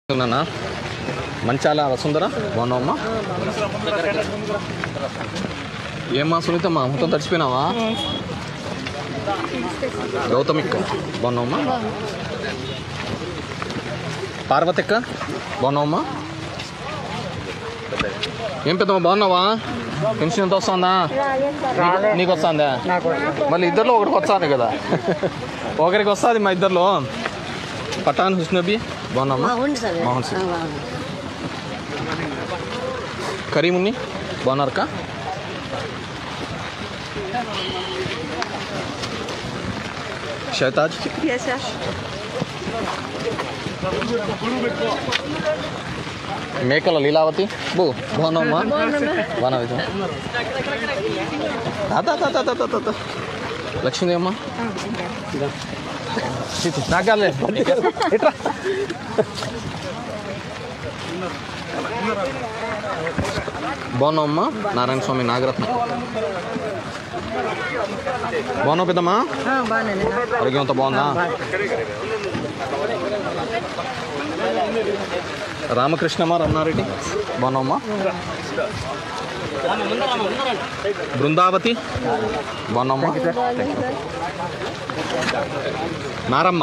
నాన్న మంచాల వసుంధర బాగున్నావమ్మా ఏమ్మా సునీతమ్మా మొత్తం తడిచిపోయినావా గౌతమిక్క బాగున్నావమ్మా పార్వతిక్క బాగున్నావమ్మా ఏం పెద్దమ్మా బాగున్నావా పెన్షన్ ఎంత వస్తుందా నీకు- నీకు వస్తుందా మళ్ళీ ఇద్దరిలో ఒకటికి వస్తుంది కదా ఒకరికి వస్తుంది మా ఇద్దరిలో పఠాన్ హుస్నబీ బాగున్నామ్మా ఉంది సార్ మోహన్ సింగ్ కరీమున్ని బాగున్నారక్క షైతాజ్ మేకల లీలావతి బో బాగున్నావమ్మా బాగున్నావు ఇది తాత తాత తాత తాత లక్ష్మీ అమ్మా నాకాలే ఇట్రా బాగున్నావమ్మా నారాయణ స్వామి నాగరత్న బాగున్నావు పెద్దమ్మా ఆరోగ్యం అంతా బాగుందా రామకృష్ణమ్మ రమణారెడ్డి బాగున్నావమ్మా బృందావతి బాగున్నావమ్మా నారమ్మ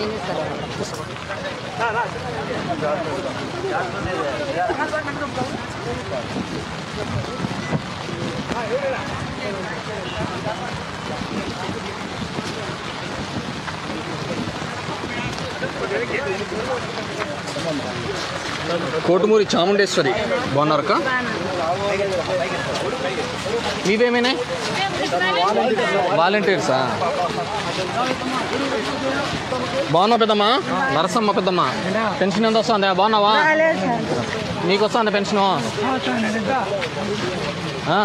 కోటుమూరి చాముండేశ్వరి బాగున్నారక్క మీవేమైనా వాలంటీర్సా బాగున్నావు పెద్దమ్మా నరసమ్మ పెద్దమ్మ పెన్షన్ ఎంత వస్తుందా బాగున్నావా నీకు వస్తుందా పెన్షను ఆ?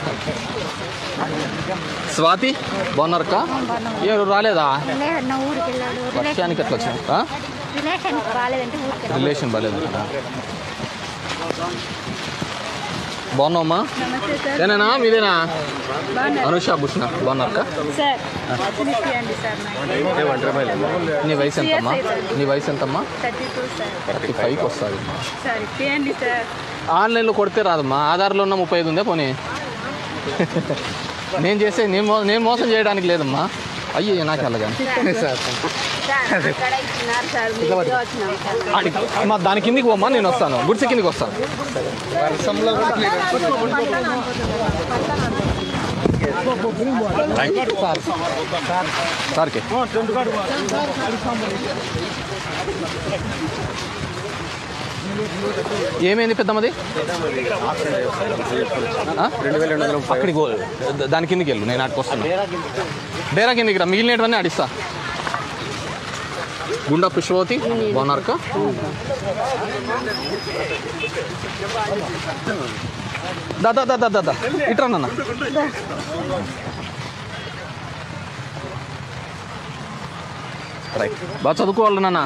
స్వాతి బాగున్నారక్క ఏ రాలేదా లేదు నా ఊరికి వెళ్ళాడు వర్షానికి ఎట్లా వచ్చింది ఆ? రిలేషన్ బాగాలేదంటే ఊరికి వెళ్ళాడు రిలేషన్ బాగాలేదు కదా బాగున్నావమ్మా నమస్తే సార్ ఏనేనా మీదేనా బాగున్నారు అనుష భూషణ బాగున్నారక్క సార్ ఇప్పియండి సార్ నాకు నీ వయసు ఎంతమ్మా నీ వయసు ఎంతమ్మా థర్టీ టూ సార్ థర్టీ ఫైవ్కి వస్తుంది సార్ ఇప్పియండి సార్ ఆన్లైన్లో కొడితే రాదమ్మా ఆధార్లో ఉన్న ముప్పై ఐదు ఉందే పోనీ నేను చేసే నేను మో- నేను మోసం చేయడానికి లేదమ్మా అయ్యో నాకు అలాగా సార్ అక్కడ ఇచ్చినారు సార్ మీరు వచ్చినాం సార్ ఆడికి- మా దాని కిందికి పోమ్మా నేను వస్తాను గుడిసె కిందికి వస్తాను సార్ సార్కి ఏమైంది పెద్దమ్మది ఆ? అక్కడికి పో ద- దాని కిందికి వెళ్ళు నేను ఆడికి వస్తాను డేరా కిందికి రా మిగిలినవన్నీ ఆడిస్తా గుండా పుష్పవతి బాగున్నారక్క దాదా దాదా దాదా ఇట్రా నాన్న రైట్ బాగా చదువుకోవాలి నాన్న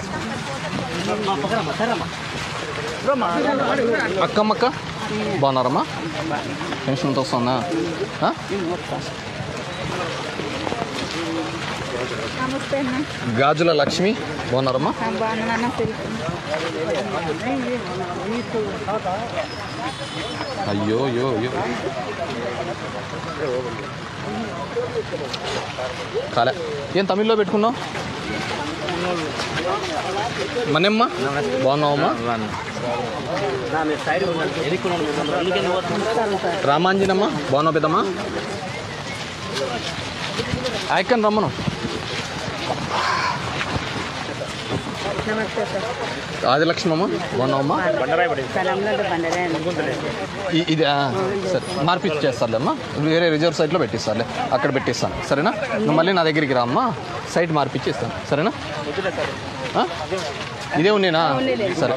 అక్కమ్మక్క బాగున్నారమ్మా పెన్షన్ ఎంత వస్తుందా ఆ? నమస్తే అన్న గాజుల లక్ష్మి బాగున్నారమ్మా బాగున్నాను అయ్యో అయ్యో అయ్యో కాలే ఏం తమిళ్లో పెట్టుకున్నావు మನೆమ్మ బాగున్నావమ్మా రామాంజనమ్మ బాగున్నావు పెద్దమ్మా ఆయక్కని రమ్మను నమస్తే సార్ ఆదిలక్ష్మమ్మ బాగున్నావమ్మా స్థలంలో బండరే ఇ- ఇది ఆ, సరే మార్పిచ్చేస్తారులేమ్మా వేరే రిజర్వ్ సైట్లో పెట్టిస్తారులే అక్కడ పెట్టిస్తాను సరేనా నువ్వు మళ్ళీ నా దగ్గరికి రా అమ్మా సైట్ మార్పిచ్చేస్తాను సరేనా ఆ? ఇదే ఉన్నేనా సరే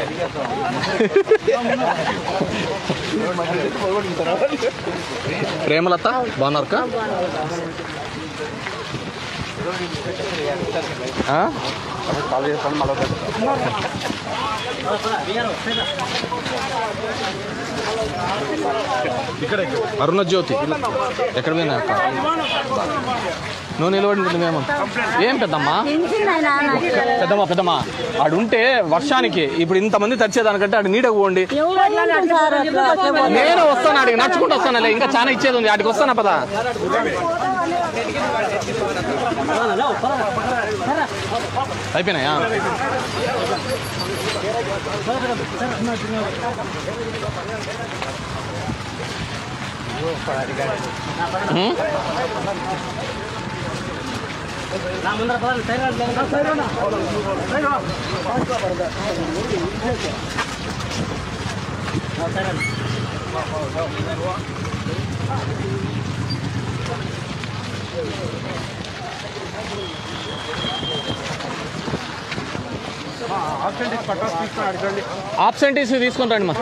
ప్రేమలత బాగున్నారక్క ఆ? అరుణ జ్యోతి ఎక్కడ పోయినా అక్క నువ్వు నిలబడి నువ్వేమో ఏం పెద్దమ్మా పెద్దమ్మా పెద్దమ్మా ఆడు ఉంటే వర్షానికి ఇప్పుడు ఇంతమంది తెచ్చేదానికంటే ఆడు నీడకు పోండి నేను వస్తాను ఆడికి నడుచుకుంటూ వస్తానులే ఇంకా చాలా ఇచ్చేది ఉంది ఆడికి వస్తానా పదా అయిపోయినాయా ఉమ్? ఆబ్సెంటీస్ తీసుకొని రండి మా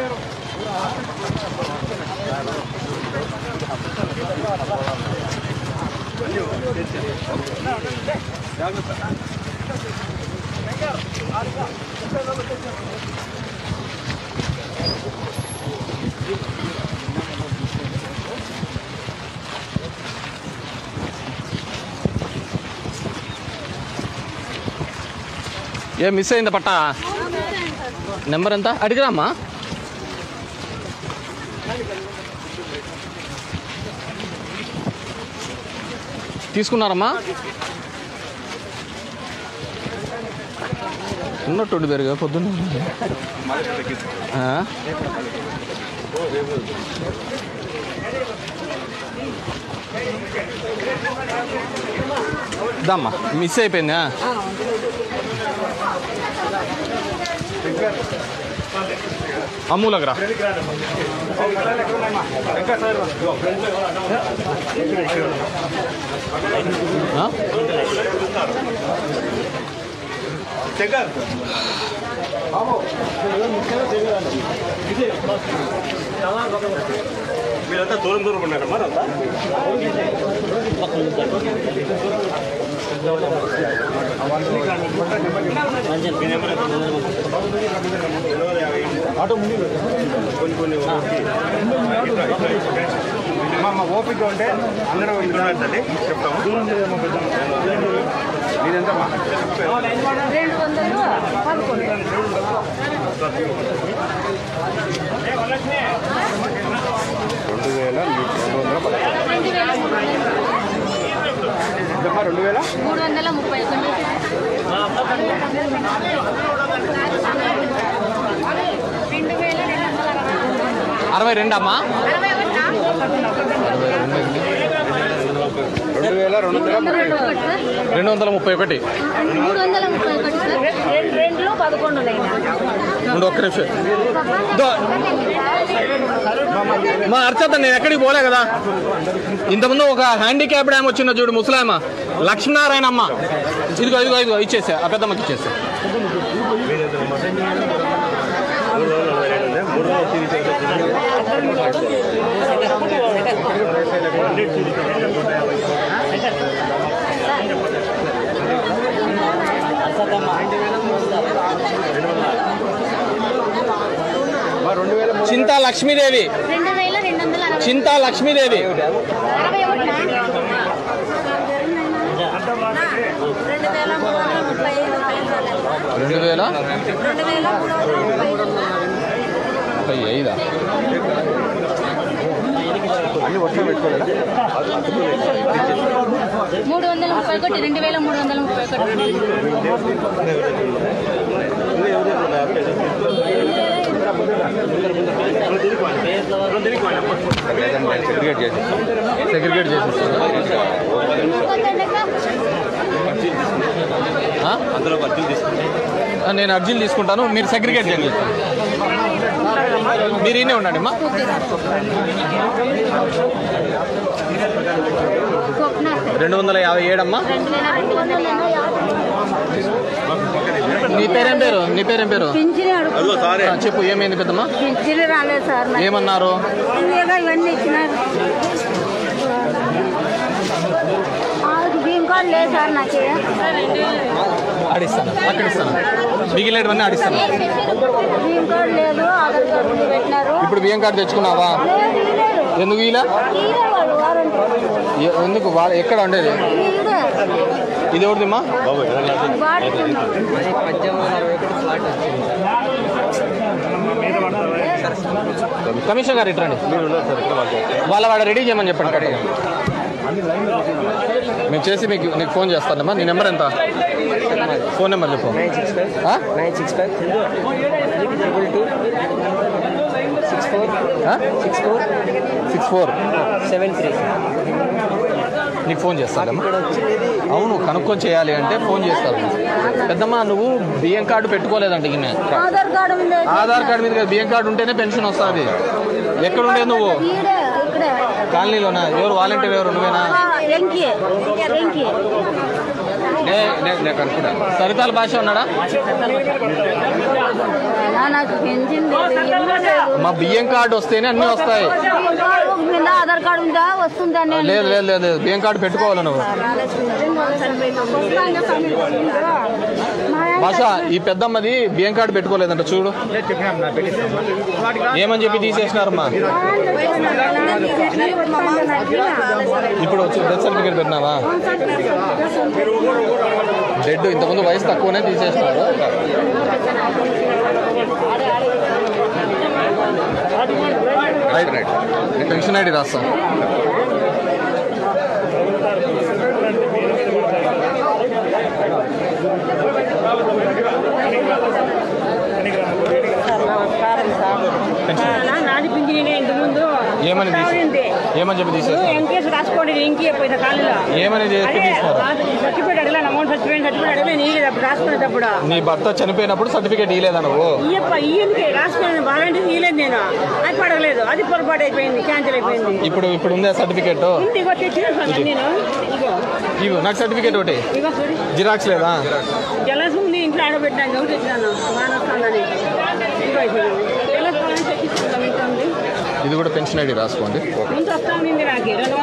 ఏ మిస్ అయిందా పట్ట నెంబర్ ఎంత అడిగిరామ్మా తీసుకున్నారమ్మా ఉన్నట్టు పెరుగా పొద్దున్న ఆ? దమ్మా మిస్ అయిపోయిందా అమూలగరా ఆ? మీరంతా దూరం దూరం ఉన్నారా మరి అంతా ఆటో ముందు కొన్ని కొన్ని మా ఓపిక ఉంటే అందరూ ఉంటుందండి చెప్తాము మీదంతా రెండు వందలు పదకొండు రెండు వేల రెండు వందల పదకొండు రెండు వేల మూడు వందల ముప్పై ఒకటి రెండు వేల రెండు వందల అరవై రెండు అమ్మా అరవై ఒకటా రెండు వేల రెండు వందల రెండు వందల ముప్పై ఒకటి మూడు వందల ముప్పై ఒకటి సార్ రెండు రెండులో పదకొండు ఉండు ఒక్క నిమిషం దో. మా అర్చత నేను ఎక్కడికి పోలే కదా ఇంతకుముందు ఒక హ్యాండిక్యాప్డ్ ఆమె వచ్చిన చూడు ముసలామ లక్ష్మీనారాయణ అమ్మ ఇదిగో ఇదిగో ఇదిగో ఇచ్చేసా ఆ పెద్దమ్మకి ఇచ్చేసా మూడు వందల నలభై రెండు ఉంది. మూడు వందల తిరిగి రెండు వేల చింతా లక్ష్మీదేవి రెండు వేల రెండు వందల అరవై చింతా లక్ష్మీదేవి అరవై ఒకటా రెండు వేల మూడు వందల ముప్పై ఐదు రెండు వేల రెండు వేల మూడు వందల ముప్పై ఐదు ముప్పై ఐదా అన్ని వర్షం పెట్టుకోలేదా మూడు వందల ముప్పై ఒకటి రెండు వేల మూడు వందల ముప్పై ఒకటి సెగ్రిగేట్ చేసి సెగ్రిగేట్ చేసేస్తా ఆ? అందులో ఖర్చులు తీసుకుంటే ఆ, నేను అర్జీలు తీసుకుంటాను మీరు సెగ్రిగేట్ చేయండి మీరు ఈయనే ఉండండి అమ్మా రెండు వందల యాభై ఏడమ్మా రెండు వేల రెండు వందల ఎనభై నీ పేరేం పేరు నీ పేరేం పేరు పింఛని అడుగు అదిగో సారే ఆ, చెప్పు ఏమైంది పెద్దమ్మా పింఛని రాలేదు సార్ మరి. ఏమన్నారు ఇవేగా ఇవన్నీ ఇచ్చినారు ఆ, ఇంకో కార్డు లేదు సార్ నాకు ఆడిస్తాను అక్కడ ఇస్తాను మిగిలినవన్నీ ఆడిస్తాను బియ్యం కార్డు లేదు ఆధార్ కార్డు ఉంది పెట్టినారు ఇప్పుడు బియ్యం కార్డు తెచ్చుకున్నావా లేదు ఇయ్యలేదు. ఎందుకు ఇలా ఇయ్యలే వాళ్ళు వారంటీ ఎ- ఎందుకు వాళ్ళ ఎక్కడ ఉండేది ఇదే ఇది ఎవరిదిమ్మా బాబు ఎక్కడ క్లాస్ వాడుతున్నాం కమిషన్ గారు ఇట్రండి మీరు ఉన్నారు సార్ ఎక్కడ మాట్లాడారు వాళ్ళ వాడ రెడీ చేయమని చెప్పండి కరెక్ట్గా మేము చేసి మీకు నీకు ఫోన్ చేస్తానమ్మా నీ నెంబర్ ఎంత ఫోన్ నెంబర్ చెప్పు ఆ? Nine six five triple two six four ఆ? Six four six four seven three నీకు ఫోన్ చేస్తానమ్మా ఇక్కడ వచ్చింది అవును కనుక్కొని చేయాలి అంటే ఫోన్ చేస్తారు పెద్దమ్మా నువ్వు బియ్యం కార్డు పెట్టుకోలేదంట ఈయన ఆధార్ కార్డు ఉంది ఆధార్ కార్డు మీద కదా బియ్యం కార్డు ఉంటేనే పెన్షన్ వస్తుంది ఎక్కడ ఉండేది నువ్వు ఈడే ఇక్కడే కాలనీలోనా ఎవరు వాలంటీర్ ఎవరు నువ్వేనా ఆ, ఎంకి ఎంకి సరితాల భాష ఉన్నాడా అయినా నాకు పెంచింది ఇల్లు లేదు మా బియ్యం కార్డు వస్తేనే అన్నీ వస్తాయి కార్డు మీద ఆధార్ కార్డు ఉందా వస్తుందా నేను లేదు లేదు లేదు లేదు. బియ్యం కార్డు పెట్టుకోవాలి నువ్వు భాష ఈ పెద్దమ్మది బియ్యం కార్డు పెట్టుకోలేదంట చూడు ఏమని చెప్పి తీసేసినారమ్మా ఇప్పుడు వచ్చి డెత్ సర్టిఫికేట్ పెట్టినావా డెడ్ ఇంతకుముందు వయసు తక్కువనే తీసేసినారు రైట్ రైట్ పెన్షన్ ఐడి రాస్తాం నాది పింఛనే ఇంత ముందు ఏమని తీసి ఏమని చెప్పి తీసేసినారు ఎంకేసి రాసుకోండి ఇంకి పోయిన కాలంలో ఏమని చెప్పి అదే తీసినారు సర్టిఫికేట్ అడగలేను అమౌంట్ సర్టిఫికేట్ సర్టిఫికేట్ అడగలేదు నీళ్ళు అప్పుడు రాసుకునేటప్పుడు నీ భర్త చనిపోయినప్పుడు సర్టిఫికేట్ ఇవ్వలేదా నువ్వు ఇయ్యప్ప ఇయ్యందుకే రాసుకున్నాను బాగాంటే ఇయ్యలేదు నేను అది పడగలేదు అది పొరపాటు అయిపోయింది క్యాన్సిల్ అయిపోయింది ఇప్పుడు ఇప్పుడు ఉందా సర్టిఫికేట్ ఉంది ఇగో తెచ్చిన నేను ఇగో ఇవ్వు నాకు సర్టిఫికేట్ ఒకటి ఇగో చూడు జిరాక్స్ లేదా జలస్ ఉంది ఇంట్లో ఆడబెట్టినాను ఎవరు తెచ్చినాను మానవస్థానని ఇగో ఇప్పుడు జలస్ తెచ్చించుకుంటాం ఇంట్లో ఉంది ఇది కూడా పెన్షన్ ఐడి రాసుకోండి ముందు వస్తా ఉంది నాకు రెండు